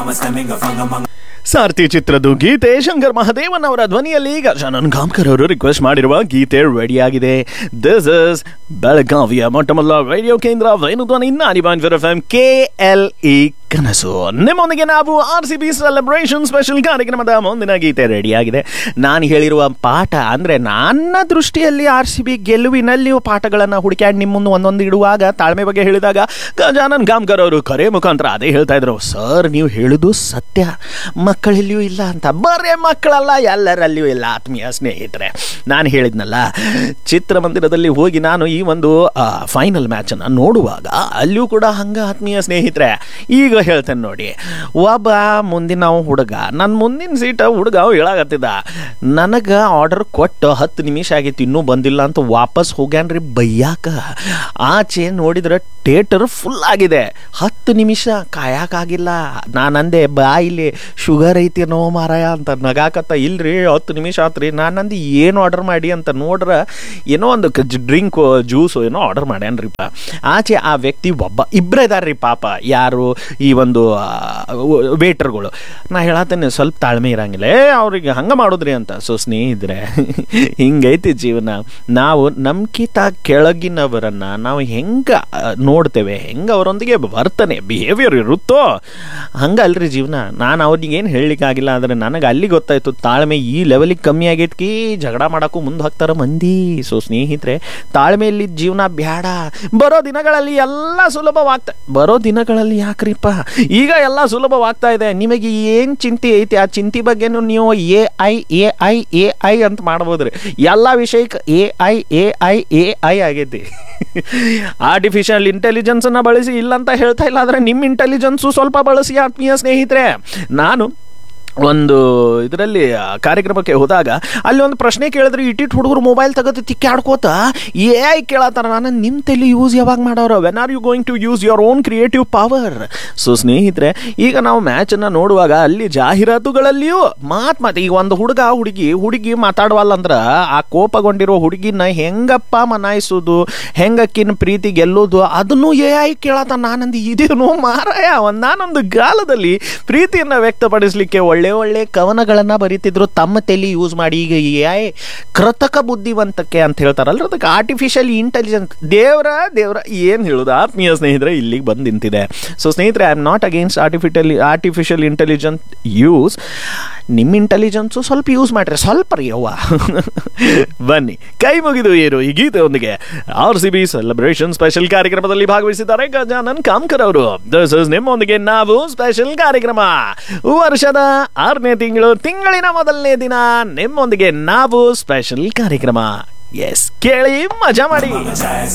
ಸಾರಥಿ ಚಿತ್ರದ್ದು ಗೀತೆ ಶಂಕರ್ ಮಹದೇವನ್ ಅವರ ಧ್ವನಿಯಲ್ಲಿ ಈಗ ಜನನ್ ಗಾಂವ್ಕರ್ ಅವರು ರಿಕ್ವೆಸ್ಟ್ ಮಾಡಿರುವ ಗೀತೆ ರೆಡಿ ಆಗಿದೆ ದಿಸ್ ಇಸ್ ಬೆಳಗಾವಿಯ ಮೊಟ್ಟಮೊದಲ ರೇಡಿಯೋ ಕೇಂದ್ರ Venu Dhwani ninety point four F M K L E ಕನಸು ನಿಮ್ಮೊಂದಿಗೆ ನಾವು R C B celebration special ಕಾರ್ಯಕ್ರಮದ ಮುಂದಿನ ಗೀತೆ ರೆಡಿ ಆಗಿದೆ ನಾನು ಹೇಳಿರುವ ಪಾಠ ಅಂದ್ರೆ ನನ್ನ ದೃಷ್ಟಿಯಲ್ಲಿ ಆರ್ ಸಿ ಬಿ ಗೆಲುವಿನಲ್ಲಿಯೂ ಪಾಠಗಳನ್ನು ಹುಡುಕ್ಯಾಡಿ ನಿಮ್ಮ ಮುಂದೆ ಒಂದೊಂದು ಇಡುವಾಗ ತಾಳ್ಮೆ ಬಗ್ಗೆ ಹೇಳಿದಾಗ ಗಜಾನನ್ ಗಾಮ್ಕರ್ ಅವರು ಕರೆ ಮುಖಾಂತರ ಅದೇ ಹೇಳ್ತಾ ಇದ್ರು ಸರ್ ನೀವು ಹೇಳುದು ಸತ್ಯ ಮಕ್ಕಳಲ್ಲಿಯೂ ಇಲ್ಲ ಅಂತ ಬರೇ ಮಕ್ಕಳಲ್ಲ ಎಲ್ಲರಲ್ಲಿಯೂ ಇಲ್ಲ ಆತ್ಮೀಯ ಸ್ನೇಹಿತರೆ ನಾನು ಹೇಳಿದ್ನಲ್ಲ ಚಿತ್ರಮಂದಿರದಲ್ಲಿ ಹೋಗಿ ನಾನು ಈ ಒಂದು ಫೈನಲ್ ಮ್ಯಾಚನ್ನು ನೋಡುವಾಗ ಅಲ್ಲಿಯೂ ಕೂಡ ಹಂಗ ಆತ್ಮೀಯ ಸ್ನೇಹಿತರೆ ಈಗ ಹೇಳ್ತೇನೆ ನೋಡಿ ಒಬ್ಬ ಮುಂದಿನ ಹುಡುಗ ನನ್ನ ಮುಂದಿನ ಸೀಟ ಹುಡುಗ ಹೇಳಾಗತ್ತಿದ ನನಗೆ ಆರ್ಡರ್ ಕೊಟ್ಟು ಹತ್ತು ನಿಮಿಷ ಆಗಿತ್ತು ಇನ್ನೂ ಬಂದಿಲ್ಲ ಅಂತ ವಾಪಸ್ ಹೋಗ್ಯಾನ್ರಿ ಬೈಯಾಕ ಆಚೆ ನೋಡಿದ್ರೆ ಥಿಯೇಟರ್ ಫುಲ್ ಆಗಿದೆ ಹತ್ತು ನಿಮಿಷ ಕಾಯಕ್ಕಾಗಿಲ್ಲ ನಾನು ಅಂದೆ ಬಾ ಇಲ್ಲಿ ಶುಗರ್ ಐತೇನೋ ಮಾರಾಯ ಅಂತ ನಗಾಕತ್ತ ಇಲ್ರಿ ಹತ್ತು ನಿಮಿಷ ಆತ್ರಿ ನಾನು ಅಂದು ಏನು ಆರ್ಡರ್ ಮಾಡಿ ಅಂತ ನೋಡ್ರ ಏನೋ ಒಂದು ಡ್ರಿಂಕ್ ಜ್ಯೂಸು ಏನೋ ಆರ್ಡರ್ ಮಾಡ್ಯಾನ್ರಿಪ್ಪ ಆಚೆ ಆ ವ್ಯಕ್ತಿ ಒಬ್ಬ ಇಬ್ಬರೇ ಇದಾರ್ರಿ ಪಾಪ ಯಾರು ಈ ಒಂದು ವೇಟರ್ಗಳು ನಾ ಹೇಳತ್ತೇನೆ ಸ್ವಲ್ಪ ತಾಳ್ಮೆ ಇರಂಗಿಲ್ಲ ಏ ಅವ್ರಿಗೆ ಹಂಗೆ ಮಾಡೋದ್ರಿ ಅಂತ ಸೊ ಸ್ನೇಹಿತರೆ ಹಿಂಗೈತಿ ಜೀವನ ನಾವು ನಮ್ಕಿತ ಕೆಳಗಿನವರನ್ನ ನಾವು ಹೆಂಗೆ ನೋಡ್ತೇವೆ ಹೆಂಗೆ ಅವರೊಂದಿಗೆ ವರ್ತನೆ ಬಿಹೇವಿಯರ್ ಇರುತ್ತೋ ಹಂಗಲ್ರಿ ಜೀವನ ನಾನು ಅವ್ರಿಗೆ ಏನು ಹೇಳಲಿಕ್ಕಾಗಿಲ್ಲ ಆದರೆ ನನಗೆ ಅಲ್ಲಿ ಗೊತ್ತಾಯ್ತು ತಾಳ್ಮೆ ಈ ಲೆವೆಲಿಗೆ ಕಮ್ಮಿ ಆಗೈತಿ ಜಗಳ ಮಾಡೋಕ್ಕೂ ಮುಂದೆ ಹಾಕ್ತಾರ ಮಂದಿ ಸೊ ಸ್ನೇಹಿತರೆ ತಾಳ್ಮೆಯಲ್ಲಿ ಜೀವನ ಬ್ಯಾಡ ಬರೋ ದಿನಗಳಲ್ಲಿ ಎಲ್ಲ ಸುಲಭವಾಗ್ತಾ ಬರೋ ದಿನಗಳಲ್ಲಿ ಯಾಕ್ರಿಪ್ಪ ಈಗ ಎಲ್ಲ ಸುಲಭವಾಗ್ತಾ ಇದೆ ನಿಮಗೆ ಏನು ಚಿಂತೆ ಐತಿ ಆ ಚಿಂತೆ ಬಗ್ಗೆನೂ ನೀವು A I A I A I ಅಂತ ಮಾಡ್ಬೋದ್ರಿ ಎಲ್ಲ ವಿಷಯಕ್ಕೆ A I A I A I ಆಗೈತಿ ಆರ್ಟಿಫಿಷಿಯಲ್ ಇಂಟೆಲಿಜೆನ್ಸನ್ನು ಬಳಸಿ ಇಲ್ಲ ಅಂತ ಹೇಳ್ತಾ ಇಲ್ಲ ಆದರೆ ನಿಮ್ಮ ಇಂಟೆಲಿಜೆನ್ಸು ಸ್ವಲ್ಪ ಬಳಸಿ ಆತ್ಮೀಯ ಸ್ನೇಹಿತರೆ ನಾನು ಒಂದು ಇದರಲ್ಲಿ ಕಾರ್ಯಕ್ರಮಕ್ಕೆ ಹೋದಾಗ ಅಲ್ಲಿ ಒಂದು ಪ್ರಶ್ನೆ ಕೇಳಿದ್ರೆ ಇಟ್ಟಿಟ್ಟು ಹುಡುಗರು ಮೊಬೈಲ್ ತೆಗೆದು ತಿಕ್ಕಾಡ್ಕೋತ ಎ ಐ ಕೇಳತ್ತಾರ ನಾನು ನಿಮ್ಮ ತಲೆ ಯೂಸ್ ಯಾವಾಗ ಮಾಡೋರು when are you going to use your own creative power so ಸ್ನೇಹಿತರೆ ಈಗ ನಾವು ಮ್ಯಾಚನ್ನು ನೋಡುವಾಗ ಅಲ್ಲಿ ಜಾಹೀರಾತುಗಳಲ್ಲಿಯೂ ಮಾತು ಮಾತು ಈಗ ಒಂದು ಹುಡುಗ ಹುಡುಗಿ ಹುಡುಗಿ ಮಾತಾಡುವಲ್ಲ ಅಂದ್ರೆ ಆ ಕೋಪಗೊಂಡಿರೋ ಹುಡುಗಿನ ಹೆಂಗಪ್ಪ ಮನಾಯಿಸೋದು ಹೆಂಗಕ್ಕಿನ ಪ್ರೀತಿ ಗೆಲ್ಲೋದು ಅದನ್ನು ಎ ಐ ಕೇಳತ್ತ ನಾನಂದು ಇದೇನು ಮಾರಾಯ ಒಂದಾನೊಂದು ಕಾಲದಲ್ಲಿ ಪ್ರೀತಿಯನ್ನು ವ್ಯಕ್ತಪಡಿಸಲಿಕ್ಕೆ ಒಳ್ಳೆ ಒಳ್ಳೆ ಕವನಗಳನ್ನು ಬರೀತಿದ್ರು ತಮ್ಮ ತಲೆ ಯೂಸ್ ಮಾಡಿ ಈಗ ಎ ಐ ಕೃತಕ ಬುದ್ಧಿವಂತಕ್ಕೆ ಅಂತ ಹೇಳ್ತಾರಲ್ಲ ಅದಕ್ಕೆ ಆರ್ಟಿಫಿಷಿಯಲ್ ಇಂಟೆಲಿಜೆನ್ಸ್ ದೇವರ ದೇವರ ಏನು ಹೇಳೋದು ಆತ್ಮೀಯ ಸ್ನೇಹಿತರೆ ಇಲ್ಲಿಗೆ ಬಂದು ನಿಂತಿದೆ ಸೊ ಸ್ನೇಹಿತರೆ I am not against artificial artificial intelligence use ನಿಮ್ಮ ಇಂಟೆಲಿಜೆನ್ಸು ಸ್ವಲ್ಪ ಯೂಸ್ ಮಾಡ್ರಿ ಸ್ವಲ್ಪ ರೀ ಅವ್ವ ಬನ್ನಿ ಕೈ ಮುಗಿದು ಏನು ಈ ಗೀತೆಯೊಂದಿಗೆ R C B celebration special ಕಾರ್ಯಕ್ರಮದಲ್ಲಿ ಭಾಗವಹಿಸಿದ್ದಾರೆ ಗಜಾನನ್ ಕಾಮ್ಕರ್ ಅವರು ದಿಸ್ ಇಸ್ ನಿಮ್ಮೊಂದಿಗೆ ನಾವು ಸ್ಪೆಷಲ್ ಕಾರ್ಯಕ್ರಮ ವರ್ಷದ ಆರನೇ ತಿಂಗಳು ತಿಂಗಳಿನ ಮೊದಲನೇ ದಿನ ನಿಮ್ಮೊಂದಿಗೆ ನಾವು ಸ್ಪೆಷಲ್ ಕಾರ್ಯಕ್ರಮ ಎಸ್ ಕೇಳಿ ಮಜಾ ಮಾಡಿ